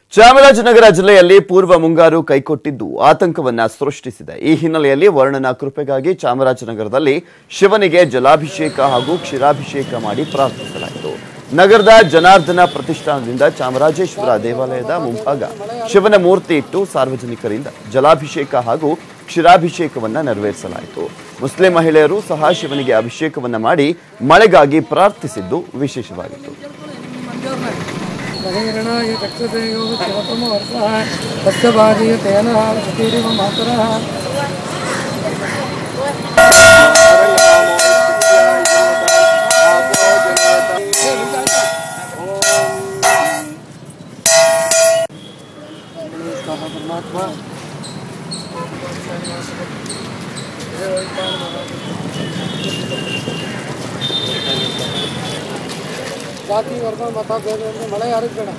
ಚಾಮರಾಜನಗರ ಜಿಲ್ಲೆಯಲ್ಲಿ ಪೂರ್ವ ಮುಂಗಾರು ಕೈಕೊಟ್ಟಿದ್ದು ಆತಂಕವನ್ನ ಸೃಷ್ಟಿಸಿದೆ ಈ ಹಿನ್ನೆಲೆಯಲ್ಲಿ ವರ್ಣನ ಕೃಪೆಗಾಗಿ ಚಾಮರಾಜನಗರದಲ್ಲಿ ಶಿವನಿಗೆ ಜಲಾಭಿಷೇಕ ಹಾಗೂ ಕ್ಷೀರಾಭಿಷೇಕ ಮಾಡಿ ಪ್ರಾರ್ಥಿಸಲಾಯಿತು ನಗರದ ಜನಾರ್ದನ ಪ್ರತಿಷ್ಠಾನದಿಂದ ಚಾಮರಾಜೇಶ್ವರ ದೇವಾಲಯದ ಮುಂಭಾಗ ಶಿವನ ಮೂರ್ತಿ ಇಟ್ಟು ಸಾರ್ವಜನಿಕರಿಂದ ಜಲಾಭಿಷೇಕ ಹಾಗೂ ಕ್ಷೀರಾಭಿಷೇಕವನ್ನ ನೆರವೇರಿಸಲಾಯಿತು ಮುಸ್ಲಿಂ ಮಹಿಳೆಯರು ಸಹ ಶಿವನಿಗೆ ಅಭಿಷೇಕವನ್ನ ಮಾಡಿ ಮಳೆಗಾಗಿ ಪ್ರಾರ್ಥಿಸಿದ್ದು ವಿಶೇಷವಾಗಿತ್ತು ಗಣಗಣಾಯ ಚಕ್ಷುಷೇಯೋ ಶಿವತಮ ವರ್ಷಃ ತಸ್ಯ ಬಾಧೀಯ ತೇನ ಸುತೀರಿವ ಮಾತರಃ ಪರಮಾತ್ಮ ಜಾತಿ ವರ್ಗ ಮತ ಬೇರೆ ಅಂದ್ರೆ ಮಳೆ ಯಾರಿಗೆ ಬೇಡ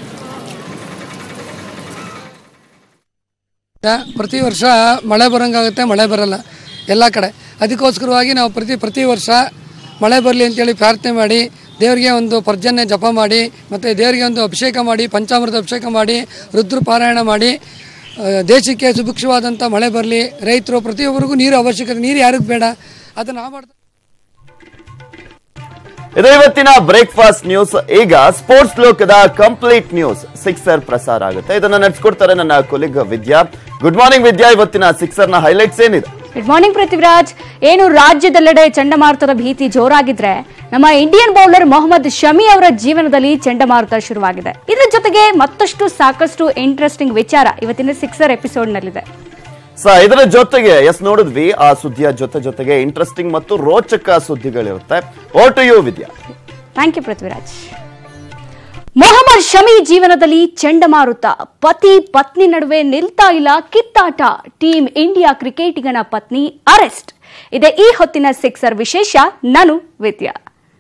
ಪ್ರತಿ ವರ್ಷ ಮಳೆ ಬರೋಂಗಾಗುತ್ತೆ ಮಳೆ ಬರಲ್ಲ ಎಲ್ಲ ಕಡೆ ಅದಕ್ಕೋಸ್ಕರವಾಗಿ ನಾವು ಪ್ರತಿ ಪ್ರತಿ ವರ್ಷ ಮಳೆ ಬರಲಿ ಅಂತೇಳಿ ಪ್ರಾರ್ಥನೆ ಮಾಡಿ ದೇವರಿಗೆ ಒಂದು ಪರ್ಜನ್ಯ ಜಪ ಮಾಡಿ ಮತ್ತು ದೇವರಿಗೆ ಒಂದು ಅಭಿಷೇಕ ಮಾಡಿ ಪಂಚಾಮೃತ ಅಭಿಷೇಕ ಮಾಡಿ ರುದ್ರ ಪಾರಾಯಣ ಮಾಡಿ ಆ, ದೇಶಕ್ಕೆ ಸುಭಿಕ್ಷವಾದಂಥ ಮಳೆ ಬರಲಿ ರೈತರು ಪ್ರತಿಯೊಬ್ಬರಿಗೂ ನೀರು ಅವಶ್ಯಕತೆ ನೀರು ಯಾರಿಗೆ ಬೇಡ ಅದನ್ನು ನಾವು ಮಾಡ್ತಾ ಇದು ಇವತ್ತಿನ ಬ್ರೇಕ್ಫಾಸ್ಟ್ ನ್ಯೂಸ್ ಈಗ ಸ್ಪೋರ್ಟ್ಸ್ ಲೋಕದ ಕಂಪ್ಲೀಟ್ ನ್ಯೂಸ್ ಸಿಕ್ಸರ್ ಪ್ರಸಾರ ಆಗುತ್ತೆ ಇದನ್ನ ನಡೆಸ್ಕೊಡ್ತಾರೆ ನನ್ನ ಕೊಲಿಗ್ ವಿದ್ಯಾ ಗುಡ್ ಮಾರ್ನಿಂಗ್ ವಿದ್ಯಾ ಇವತ್ತಿನ ಸಿಕ್ಸರ್ ನ ಹೈಲೈಟ್ಸ್ ಏನಿದೆ ಗುಡ್ ಮಾರ್ನಿಂಗ್ ಪೃಥ್ವಿರಾಜ್ ಏನು ರಾಜ್ಯದೆಲ್ಲೆಡೆ ಚಂಡಮಾರುತದ ಭೀತಿ ಜೋರಾಗಿದ್ರೆ ನಮ್ಮ ಇಂಡಿಯನ್ ಬೌಲರ್ ಮೊಹಮ್ಮದ್ ಶಮಿ ಅವರ ಜೀವನದಲ್ಲಿ ಚಂಡಮಾರುತ ಶುರುವಾಗಿದೆ ಇದರ ಜೊತೆಗೆ ಮತ್ತಷ್ಟು ಸಾಕಷ್ಟು ಇಂಟ್ರೆಸ್ಟಿಂಗ್ ವಿಚಾರ ಇವತ್ತಿನ ಸಿಕ್ಸರ್ ಎಪಿಸೋಡ್ ನಲ್ಲಿದೆ ಸ ಇದರ ಜೊತೆಗೆ ಎಸ್ ನೋಡಿದ್ವಿ ಆ ಸುದ್ದಿಯ ಜೊತೆ ಜೊತೆಗೆ ಇಂಟ್ರೆಸ್ಟಿಂಗ್ ಮತ್ತು ರೋಚಕ ಸುದ್ದಿಗಳಿರುತ್ತೆ over to you Vidya thank you Prithviraj Mohammed Shami ಜೀವನದಲ್ಲಿ ಚಂಡಮಾರುತ ಪತಿ ಪತ್ನಿ ನಡುವೆ ನಿಲ್ತಾ ಇಲ್ಲ ಕಿತ್ತಾಟ ಟೀಮ್ ಇಂಡಿಯಾ ಕ್ರಿಕೆಟಿಗನ ಪತ್ನಿ ಅರೆಸ್ಟ್ ಇದೆ ಈ ಹೊತ್ತಿನ ಸಿಕ್ಸರ್ ವಿಶೇಷ ನಾನು ವಿದ್ಯಾ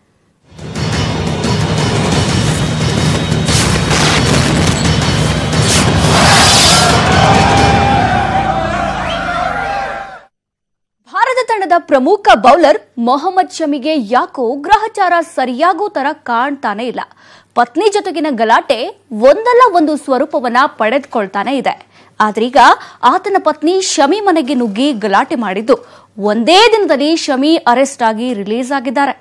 ಭಾರತ ತಂಡದ ಪ್ರಮುಖ ಬೌಲರ್ ಮೊಹಮ್ಮದ್ ಶಮಿಗೆ ಯಾಕೋ ಗ್ರಹಚಾರ ಸರಿಯಾಗೋ ತರ ಕಾಣ್ತಾನೆ ಇಲ್ಲ ಪತ್ನಿ ಜೊತೆಗಿನ ಗಲಾಟೆ ಒಂದಲ್ಲ ಒಂದು ಸ್ವರೂಪವನ್ನ ಪಡೆದುಕೊಳ್ತಾನೆ ಇದೆ ಆದ್ರೀಗ ಆತನ ಪತ್ನಿ ಶಮಿ ಮನೆಗೆ ನುಗ್ಗಿ ಗಲಾಟೆ ಮಾಡಿದ್ದು ಒಂದೇ ದಿನದಲ್ಲಿ ಶಮಿ ಅರೆಸ್ಟ್ ಆಗಿ ರಿಲೀಸ್ ಆಗಿದ್ದಾರೆ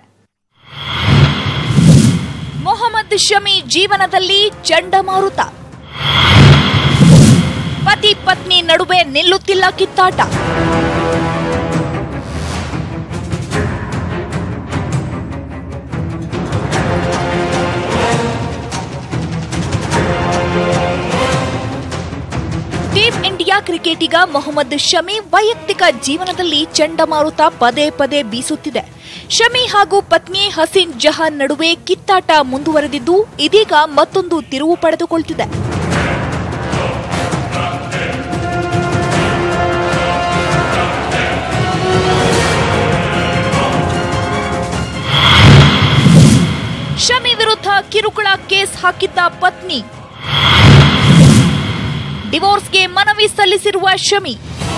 ಮೊಹಮ್ಮದ್ ಶಮಿ ಜೀವನದಲ್ಲಿ ಚಂಡಮಾರುತ ಪತಿ ಪತ್ನಿ ನಡುವೆ ನಿಲ್ಲುತ್ತಿಲ್ಲ ಕಿತ್ತಾಟ ಟೀಮ್ ಇಂಡಿಯಾ ಕ್ರಿಕೆಟಿಗ ಮೊಹಮ್ಮದ್ ಶಮಿ ವೈಯಕ್ತಿಕ ಜೀವನದಲ್ಲಿ ಚಂಡಮಾರುತ ಪದೇ ಪದೇ ಬೀಸುತ್ತಿದೆ ಶಮಿ ಹಾಗೂ ಪತ್ನಿ ಹಸೀನ್ ಜಹಾನ್ ನಡುವೆ ಕಿತ್ತಾಟ ಮುಂದುವರೆದಿದ್ದು ಇದೀಗ ಮತ್ತೊಂದು ತಿರುವು ಪಡೆದುಕೊಳ್ತಿದೆ ಶಮಿ ವಿರುದ್ಧ ಕಿರುಕುಳ ಕೇಸ್ ಹಾಕಿದ್ದ ಪತ್ನಿ ಡಿವೋರ್ಸ್ಗೆ ಮನವಿ ಸಲ್ಲಿಸಿರುವ ಶಮಿ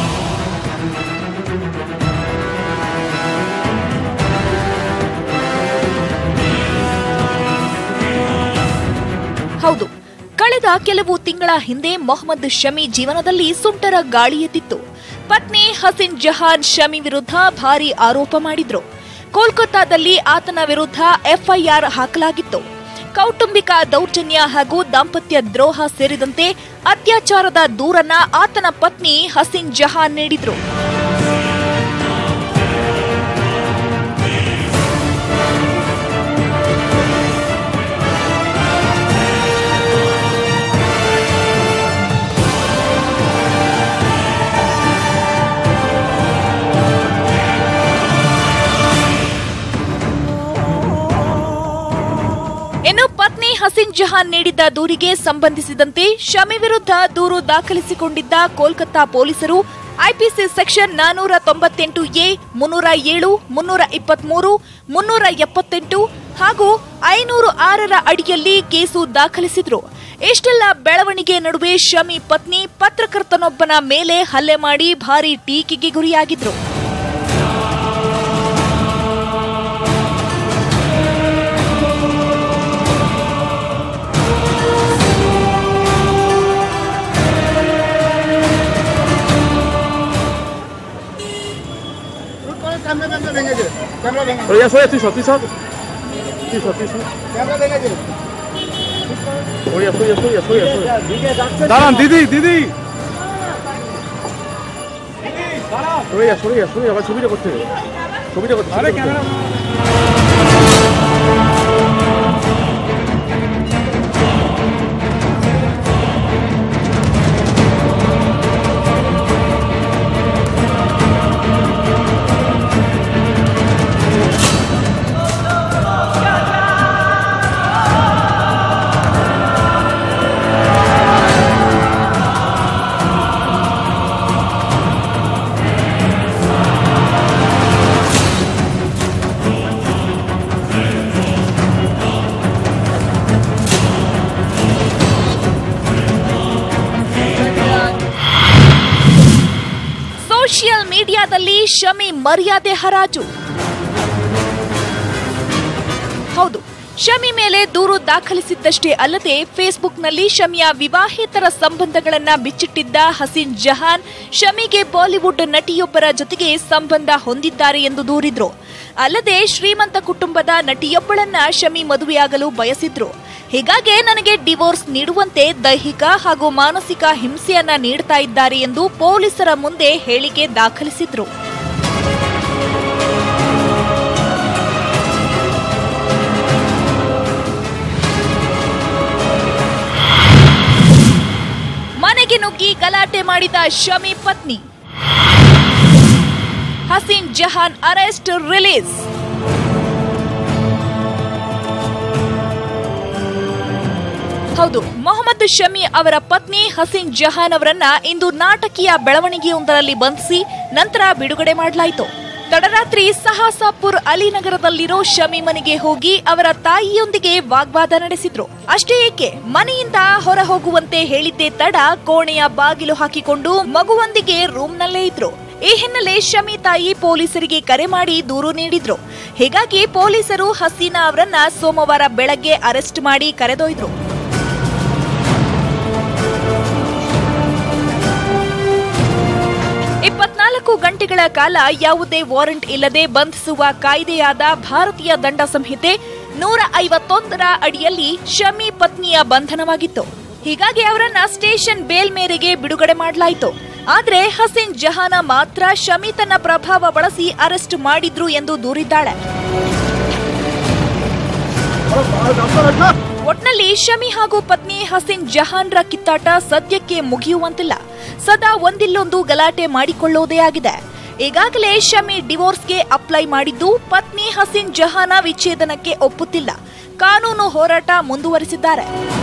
ಹೌದು ಕಳೆದ ಕೆಲವು ತಿಂಗಳ ಹಿಂದೆ ಮೊಹಮ್ಮದ್ ಶಮಿ ಜೀವನದಲ್ಲಿ ಸುಂಟರ ಗಾಳಿ ಎದ್ದಿತ್ತು ಪತ್ನಿ ಹಸಿನ್ ಜಹಾನ್ ಶಮಿ ವಿರುದ್ಧ ಭಾರಿ ಆರೋಪ ಮಾಡಿದ್ರು ಕೋಲ್ಕತ್ತಾದಲ್ಲಿ ಆತನ ವಿರುದ್ಧ ಎಫ್ಐಆರ್ ಹಾಕಲಾಗಿತ್ತು ಕೌಟುಂಬಿಕ ದೌರ್ಜನ್ಯ ಹಾಗೂ ದಾಂಪತ್ಯ ದ್ರೋಹ ಸೇರಿದಂತೆ ಅತ್ಯಾಚಾರದ ದೂರನ್ನ ಆತನ ಪತ್ನಿ ಹಸಿನ್ ಜಹಾನ್ ನೀಡಿದ್ರು ಇನ್ನು ಪತ್ನಿ ಹಸಿನ್ ಜಹಾನ್ ನೀಡಿದ್ದ ದೂರಿಗೆ ಸಂಬಂಧಿಸಿದಂತೆ ಶಮಿ ವಿರುದ್ಧ ದೂರು ದಾಖಲಿಸಿಕೊಂಡಿದ್ದ ಕೋಲ್ಕತ್ತಾ ಪೊಲೀಸರು ಐಪಿಸಿ ಸೆಕ್ಷನ್ ನಾನೂರ ತೊಂಬತ್ತೆಂಟು ಎ ಮುನ್ನೂರ ಏಳು ಮುನ್ನೂರ ಇಪ್ಪತ್ಮೂರು ಮುನ್ನೂರ ಎಪ್ಪತ್ತೆಂಟು ಹಾಗೂ ಐನೂರು ಆರರ ಅಡಿಯಲ್ಲಿ ಕೇಸು ದಾಖಲಿಸಿದ್ರು ಇಷ್ಟೆಲ್ಲ ಬೆಳವಣಿಗೆ ನಡುವೆ ಶಮಿ ಪತ್ನಿ ಪತ್ರಕರ್ತನೊಬ್ಬನ ಮೇಲೆ ಹಲ್ಲೆ ಮಾಡಿ ಭಾರಿ ಟೀಕೆಗೆ ಗುರಿಯಾಗಿದ್ರು Pero ya soy, estoy estoy estoy estoy estoy ওই আসো আসো আসো আসো দাঁড়ান দিদি দিদি সরে যা সরে যা সরে যা আবার ছবিটা করতে হবে। ছবিটা করতে আরে ক্যামেরা ಸೋಷಿಯಲ್ ಮೀಡಿಯಾದಲ್ಲಿ ಶಮಿ ಮರ್ಯಾದೆ ಹರಾಜು ಹೌದು ಶಮಿ ಮೇಲೆ ದೂರು ದಾಖಲಿಸಿದ್ದಷ್ಟೇ ಅಲ್ಲದೆ ಫೇಸ್ಬುಕ್ನಲ್ಲಿ ಶಮಿಯ ವಿವಾಹೇತರ ಸಂಬಂಧಗಳನ್ನ ಬಿಚ್ಚಿಟ್ಟಿದ್ದ ಹಸೀನ್ ಜಹಾನ್ ಶಮಿಗೆ ಬಾಲಿವುಡ್ ನಟಿಯೊಬ್ಬರ ಜೊತೆಗೆ ಸಂಬಂಧ ಹೊಂದಿದ್ದಾರೆ ಎಂದು ದೂರಿದ್ರು ಅಲ್ಲದೆ ಶ್ರೀಮಂತ ಕುಟುಂಬದ ನಟಿಯೊಬ್ಬಳನ್ನ ಶಮಿ ಮದುವೆಯಾಗಲು ಬಯಸಿದ್ರು ಹೀಗಾಗಿ ನನಗೆ ಡಿವೋರ್ಸ್ ನೀಡುವಂತೆ ದೈಹಿಕ ಹಾಗೂ ಮಾನಸಿಕ ಹಿಂಸೆಯನ್ನ ನೀಡ್ತಾ ಇದ್ದಾರೆ ಎಂದು ಪೊಲೀಸರ ಮುಂದೆ ಹೇಳಿಕೆ ದಾಖಲಿಸಿದ್ರು ಮನೆಗೆ ನುಗ್ಗಿ ಗಲಾಟೆ ಮಾಡಿದ ಶಮಿ ಪತ್ನಿ ಹಸೀನ್ ಜಹಾನ್ ಅರೆಸ್ಟ್ ರಿಲೀಸ್ ಹೌದು ಮೊಹಮ್ಮದ್ ಶಮಿ ಅವರ ಪತ್ನಿ ಹಸೀನ್ ಜಹಾನ್ ಅವರನ್ನ ಇಂದು ನಾಟಕೀಯ ಬೆಳವಣಿಗೆಯೊಂದರಲ್ಲಿ ಬಂಧಿಸಿ ನಂತರ ಬಿಡುಗಡೆ ಮಾಡಲಾಯಿತು ತಡರಾತ್ರಿ ಸಹಾಸಾಪುರ್ ಅಲಿನಗರದಲ್ಲಿರೋ ಶಮಿ ಮನೆಗೆ ಹೋಗಿ ಅವರ ತಾಯಿಯೊಂದಿಗೆ ವಾಗ್ವಾದ ನಡೆಸಿದ್ರು ಅಷ್ಟೇ ಏಕೆ ಮನೆಯಿಂದ ಹೊರ ಹೋಗುವಂತೆ ಹೇಳಿದ್ದೇ ತಡ ಕೋಣೆಯ ಬಾಗಿಲು ಹಾಕಿಕೊಂಡು ಮಗುವೊಂದಿಗೆ ರೂಮ್ನಲ್ಲೇ ಇದ್ರು ಈ ಹಿನ್ನೆಲೆ ಶಮಿ ತಾಯಿ ಪೊಲೀಸರಿಗೆ ಕರೆ ಮಾಡಿ ದೂರು ನೀಡಿದ್ರು ಹೀಗಾಗಿ ಪೊಲೀಸರು ಹಸೀನಾ ಅವರನ್ನ ಸೋಮವಾರ ಬೆಳಗ್ಗೆ ಅರೆಸ್ಟ್ ಮಾಡಿ ಕರೆದೊಯ್ದ್ರು ಇಪ್ಪತ್ನಾಲ್ಕು ಗಂಟೆಗಳ ಕಾಲ ಯಾವುದೇ ವಾರೆಂಟ್ ಇಲ್ಲದೆ ಬಂಧಿಸುವ ಕಾಯ್ದೆಯಾದ ಭಾರತೀಯ ದಂಡ ಸಂಹಿತೆ ನೂರ ಐವತ್ತೊಂದರ ಅಡಿಯಲ್ಲಿ ಶಮಿ ಪತ್ನಿಯ ಬಂಧನವಾಗಿತ್ತು ಹೀಗಾಗಿ ಅವರನ್ನ ಸ್ಟೇಷನ್ ಬೇಲ್ ಮೇರೆಗೆ ಬಿಡುಗಡೆ ಮಾಡಲಾಯಿತು ಆದ್ರೆ ಹಸೀನ್ ಜಹಾನ ಮಾತ್ರ ಶಮಿ ತನ್ನ ಪ್ರಭಾವ ಬಳಸಿ ಅರೆಸ್ಟ್ ಮಾಡಿದ್ರು ಎಂದು ದೂರಿದ್ದಾಳೆ ಒಟ್ನಲ್ಲಿ ಶಮಿ ಹಾಗೂ ಪತ್ನಿ ಹಸೀನ್ ಜಹಾನ್ರ ಕಿತ್ತಾಟ ಸದ್ಯಕ್ಕೆ ಮುಗಿಯುವಂತಿಲ್ಲ ಸದಾ ಒಂದಿಲ್ಲೊಂದು ಗಲಾಟೆ ಮಾಡಿಕೊಳ್ಳೋದೇ ಆಗಿದೆ ಈಗಾಗಲೇ ಶಮಿ ಡಿವೋರ್ಸ್ಗೆ ಅಪ್ಲೈ ಮಾಡಿದ್ದು ಪತ್ನಿ ಹಸೀನ್ ಜಹಾನ ವಿಚ್ಛೇದನಕ್ಕೆ ಒಪ್ಪುತ್ತಿಲ್ಲ ಕಾನೂನು ಹೋರಾಟ ಮುಂದುವರಿಸಿದ್ದಾರೆ